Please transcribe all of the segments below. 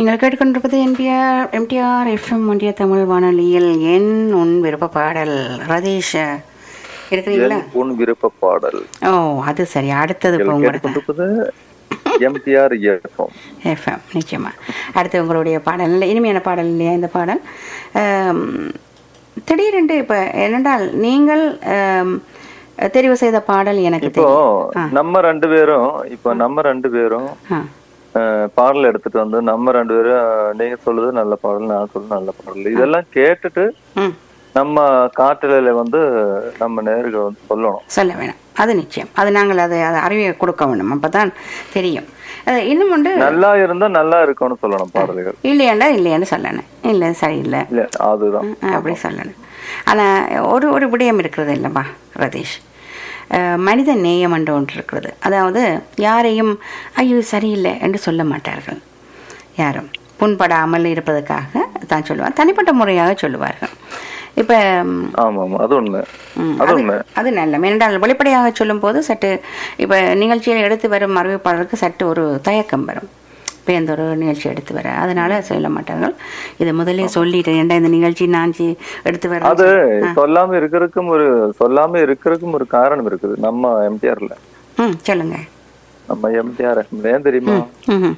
நீங்கள் கேட்டுக்கொண்டிருப்பது NPR MTR FM ஒன்றிய தமிழ் வானொலியில் என் உன் விருப்ப பாடல் ரதீஷ் இருக்கிறீங்களா என் உன் விருப்ப பாடல் ஓ அது சரி அடுத்தது இப்போ நீங்கள் உங்களோட கேட்டுக்கொண்டிருப்பது எம்டிஆர் இயக்கம் எஃப்எம் நிச்சயமா அடுத்து உங்களுடைய பாடல் இல்லை இனிமையான பாடல் இல்லையா இந்த பாடல் ஆம், திடீரென்று இப்போ என்னென்றால் நீங்கள் ஆம், தெரிவு செய்த பாடல் எனக்கு இப்போ தெரியும் நம்ம ரெண்டு பேரும் இப்போ நம்ம ரெண்டு பேரும் ஆ அஹ், பாடல் எடுத்துட்டு வந்து நம்ம ரெண்டு பேரும் அஹ், நீங்க சொல்லுது நல்ல பாடல் நான் சொல்றது நல்ல பாடல் இதெல்லாம் கேட்டுட்டு ம் நம்ம காட்டுல வந்து நம்ம நேர்கள் வந்து சொல்லணும் சொல்ல வேணும் அது நிச்சயம் அது நாங்கள் அதை அதை அறிவை கொடுக்க வேண்டும் அப்பதான் தெரியும் அது இன்னும் ஒன்று நல்லா இருந்தா நல்லா இருக்கும்னு சொல்லணும் பாடல்கள் இல்லையாண்டா இல்லையான்னு சொல்லணும் இல்லை சரியில்லை இல்ல அதுதான் ஆ, அப்படி சொல்லணும் ஆனால் ஒரு ஒரு விடயம் இருக்கிறது இல்லைப்பா ரதீஷ் அஹ், மனித நேயம் என்று ஒன்று இருக்கிறது அதாவது யாரையும் ஐயோ சரியில்லை என்று சொல்ல மாட்டார்கள் யாரும் புண்படாமல் இருப்பதற்காக தான் சொல்லுவார் தனிப்பட்ட முறையாக சொல்லுவார்கள் இப்போ ஆமா ஆமா அது உண்மை ம், அது அது உண்மை அது நல்ல ஏனென்றால் வெளிப்படையாக சொல்லும்போது சற்று இப்போ நிகழ்ச்சியில் எடுத்து வரும் அறிவிப்பாளருக்கு சற்று ஒரு தயக்கம் வரும் இப்போ எந்த ஒரு நிகழ்ச்சி எடுத்து வர அதனால சொல்ல மாட்டார்கள் இதை முதல்ல சொல்லிட்டேன் ஏன்டா இந்த நிகழ்ச்சி நான் சி- எடுத்து வர அது சொல்லாம இருக்கிறதுக்கும் ஒரு சொல்லாம இருக்கிறதுக்கும் ஒரு காரணம் இருக்குது நம்ம எம்டிஆர்ல ம் சொல்லுங்க நம்ம எம்டிஆர் ஏன் தெரியுமா ம்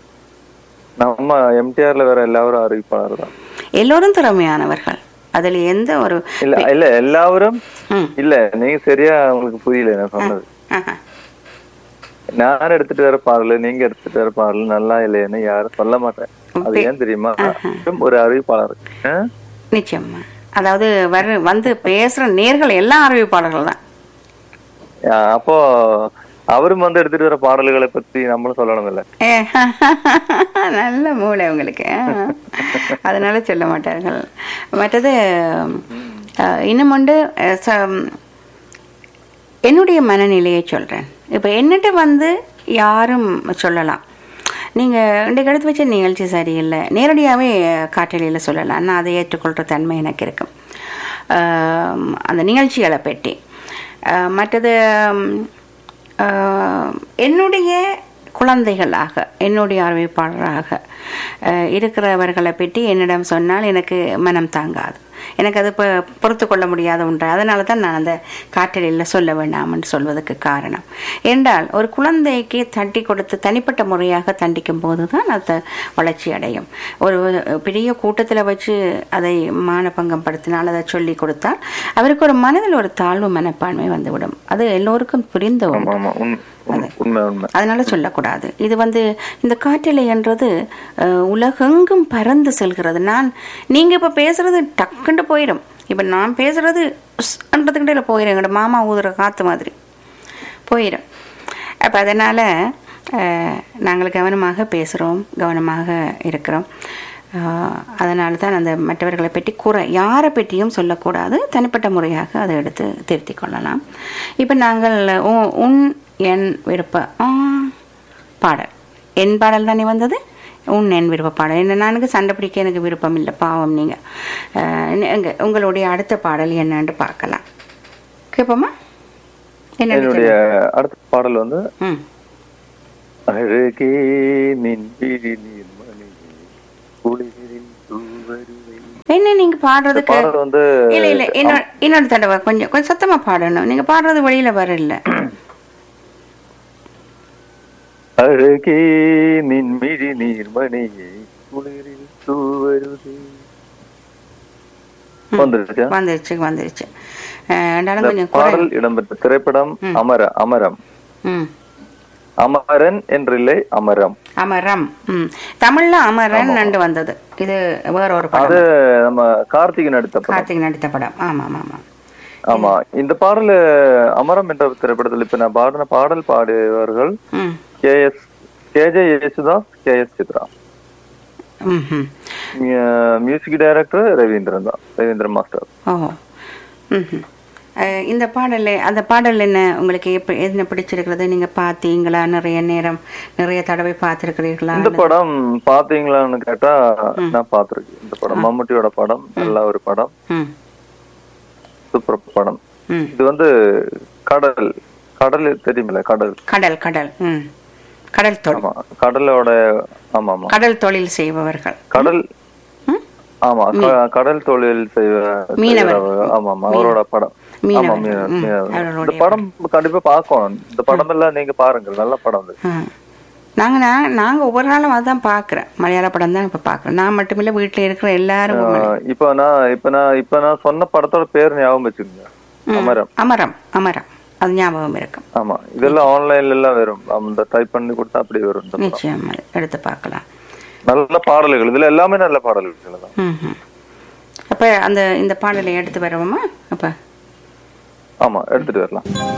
நம்ம எம்டிஆர்ல வேற எல்லாரும் அறிவிப்பாளர் தான் எல்லோரும் திறமையானவர்கள் அதில் எந்த ஒரு இல்ல இல்ல எல்லாரும் ம் இல்ல நீங்க சரியா உங்களுக்கு புரியல நான் சொன்னது ஆஹா. நான் எடுத்துட்டு வர பாடல் நீங்க எடுத்துட்டு வர பாடல் நல்லா இல்லைன்னு யாரும் சொல்ல மாட்டேன் அது ஏன் தெரியுமா ஒரு அறிவிப்பாளர் ஆ? நிச்சயமா அதாவது வர வந்து பேசுகிற நேர்கள் எல்லா அறிவிப்பாளர்கள் தான் ஆ, அப்போ அவரும் வந்து எடுத்துட்டு வர பாடல்களை பத்தி நம்மளும் சொல்லணும் இல்ல ஏ, நல்ல மூளை உங்களுக்கு ஆ. அதனால சொல்ல மாட்டார்கள் மற்றது அஹ், இன்னும் ஒன்று அஹ், ச- என்னுடைய மனநிலையை சொல்கிறேன் இப்போ என்னட்ட வந்து யாரும் சொல்லலாம் நீங்கள் இன்றைக்கு எடுத்து வச்ச நிகழ்ச்சி சரியில்லை நேரடியாகவே காற்றலையில் சொல்லலாம் நான் அதை ஏற்றுக்கொள்கிற தன்மை எனக்கு இருக்கும் ஆம், அந்த நிகழ்ச்சிகளை பற்றி ஆஹ், மற்றது ம், ஆஹ், என்னுடைய குழந்தைகளாக என்னுடைய அறிவிப்பாளராக ஆஹ், இருக்கிறவர்களை பற்றி என்னிடம் சொன்னால் எனக்கு மனம் தாங்காது எனக்கு அது இப்போ பொறுத்து கொள்ள முடியாத ஒன்று அதனால தான் நான் அந்த காற்றலில் சொல்ல வேண்டாம்னு சொல்வதற்கு காரணம் என்றால் ஒரு குழந்தைக்கு தட்டி கொடுத்து தனிப்பட்ட முறையாக தண்டிக்கும் போது தான் அது வளர்ச்சி அடையும் ஒரு பெரிய கூட்டத்தில் வச்சு அதை மானபங்கம் படுத்தினால் அதை சொல்லி கொடுத்தால் அவருக்கு ஒரு மனதில் ஒரு தாழ்வு மனப்பான்மை வந்துவிடும் அது எல்லோருக்கும் புரிந்த ஒன்று ஆமா ஆமா உண்- உண்- உண்மை உண்மை அதனால சொல்லக்கூடாது இது வந்து இந்த காற்றலை என்றது அஹ், உலகெங்கும் பறந்து செல்கிறது நான் நீங்க இப்ப பேசுறது டக்குண்டு போயிடும் இப்ப நான் பேசுறது என்றதுக்கிட்ட போயிடும் எங்களோட மாமா ஊதுற காத்து மாதிரி போயிடும் அப்ப அதனால அஹ், நாங்கள் கவனமாக பேசுகிறோம் கவனமாக இருக்கிறோம் அஹ், அதனால தான் அந்த மற்றவர்களை பற்றி கூற யாரை பற்றியும் சொல்லக்கூடாது தனிப்பட்ட முறையாக அதை எடுத்து திருத்திக் கொள்ளலாம் இப்போ நாங்கள் உ- உன் என் விருப்ப ஆ, பாடல் என் பாடல் தானே வந்தது உன் என் விருப்ப பாடல் என்ன நானுக்கு சண்டை பிடிக்க எனக்கு விருப்பம் இல்லை பாவம் நீங்கள் எங்க உங்களுடைய அடுத்த பாடல் என்னன்னு பார்க்கலாம் கேட்போமா என்ன என்னுடைய அடுத்த பாடல் வந்து ம் அழகே நின் விழி நீர்மணி குளிரில் தூவருவை என்ன நீங்க பாடுறதுக்கு பாடல் வந்து இல்ல இல்ல இன்னொரு இன்னொரு தடவை கொஞ்சம் கொஞ்சம் சத்தமா பாடணும் நீங்க பாடுறது வெளியில வரல அழகே நின் விழி நீர்மணியே குளிரில் தூவருவே வந்துருச்சா வந்துருச்சு வந்துருச்சு அஹ், ரெண்டாலும் இந்த கொஞ்சம் குறை பாடல் இடம்பெற்ற திரைப்படம் அமர அமரம் ம் அமரன் என்றில்லை அமரம் அமரம் ம் தமிழ்ல அமரன் நண்டு வந்தது இது வேற ஒரு படம் அது நம்ம கார்த்திகன் நடித்த படம் கார்த்திக் நடித்த படம் ஆமா ஆமா ஆமா ஆமா இந்த பாடல் அமரம் என்ற திரைப்படத்தில் இப்ப நான் பாடின பாடல் பாடியவர்கள் ம் K S K J Yesudas K S Chithra ம் ம் மியூசிக் டைரக்டர் ரவீந்திரன் தான் ரவீந்திரன் மாஸ்டர் ஓ ம் ம் அஹ், இந்த பாடல் அந்த பாடல் என்ன உங்களுக்கு எப்ப என்ன பிடிச்சிருக்கிறது நீங்க பார்த்தீங்களா நிறைய நேரம் நிறைய தடவை பார்த்திருக்கிறீர்களா இந்த படம் பாத்தீங்களான்னு கேட்டா நான் பாத்திருக்கேன் இந்த படம் மம்முட்டியோட படம் நல்ல ஒரு படம் ம் சூப்பர் படம் ம் இது வந்து கடல் கடல் தெரியுமில்ல கடல் கடல் கடல் ம் கடல் தொழில் ஆமா கடலோட ஆமா ஆமா கடல் தொழில் செய்பவர்கள் கடல் ம்? ஆமா க- கடல் தொழில் செய்வ மீனவர். செய்றவங்க. ஆமா ஆமா அவரோட படம் ஆமா மீனவர். மீனவர், ம், மீனவர். இந்த அவருடைய படம் கண்டிப்பா பார்க்கணும் இந்த படம் எல்லாம் நீங்க பாருங்க நல்ல படம் இது ஆ. நாங்க நான் நாங்க ஒவ்வொரு நாளும் அதான் பார்க்குறேன் மலையாள படம் தான் இப்போ பார்க்குறேன் நான் மட்டுமில்ல வீட்டில் இருக்கிற எல்லாரும் ஆஹ் இப்ப நான் இப்ப நான் இப்ப நான் சொன்ன படத்தோட பேர் ஞாபகம் வச்சுக்கோங்க அமரம் அமரம் அமரம் அது ஞாபகம் இருக்கும் ஆமா இதெல்லாம் ஆன்லைன்ல எல்லாம் வரும் அந்த டைப் பண்ணி கொடுத்தா அப்படி வரும் இந்த படம். நிச்சயம் எடுத்து பார்க்கலாம் நல்ல பாடல்கள் இதுல எல்லாமே நல்ல பாடல்கள் தான் ம் அப்போ அந்த இந்த பாடலை எடுத்து வருவோமா அப்போ ஆமா எடுத்துட்டு வரலாம்